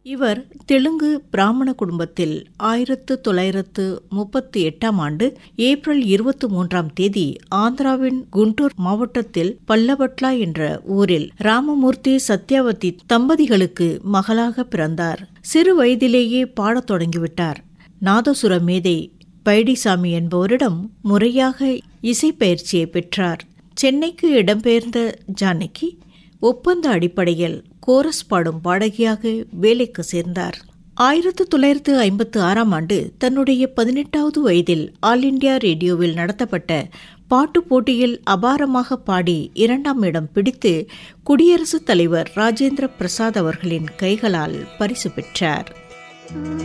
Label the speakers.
Speaker 1: இவர் தெலுங்கு பிராமண குடும்பத்தில் ஆயிரத்து தொள்ளாயிரத்து முப்பத்தி எட்டாம் ஆண்டு ஏப்ரல் இருபத்தி மூன்றாம் தேதி ஆந்திராவின் குண்டூர் மாவட்டத்தில் பல்லபட்லா என்ற ஊரில் ராமமூர்த்தி சத்யாவதி தம்பதிகளுக்கு மகளாக பிறந்தார் சிறு வயதிலேயே பாடத் தொடங்கிவிட்டார் நாதசுர மேதை பைடிசாமி என்பவரிடம் முறையாக இசைப்பயிற்சியை பெற்றார் சென்னைக்கு இடம்பெயர்ந்த ஜானகி ஒப்பந்த அடிப்படையில் கோரஸ் பாடும் பாடகியாக வேலைக்கு சேர்ந்தார் ஆயிரத்து தொள்ளாயிரத்து ஐம்பத்து ஆறாம் ஆண்டு தன்னுடைய பதினெட்டாவது வயதில் ஆல் இண்டியா ரேடியோவில் நடத்தப்பட்ட பாட்டு போட்டியில் அபாரமாக பாடி இரண்டாம் இடம் பிடித்து குடியரசுத் தலைவர் ராஜேந்திர பிரசாத் அவர்களின் கைகளால் பரிசு பெற்றார்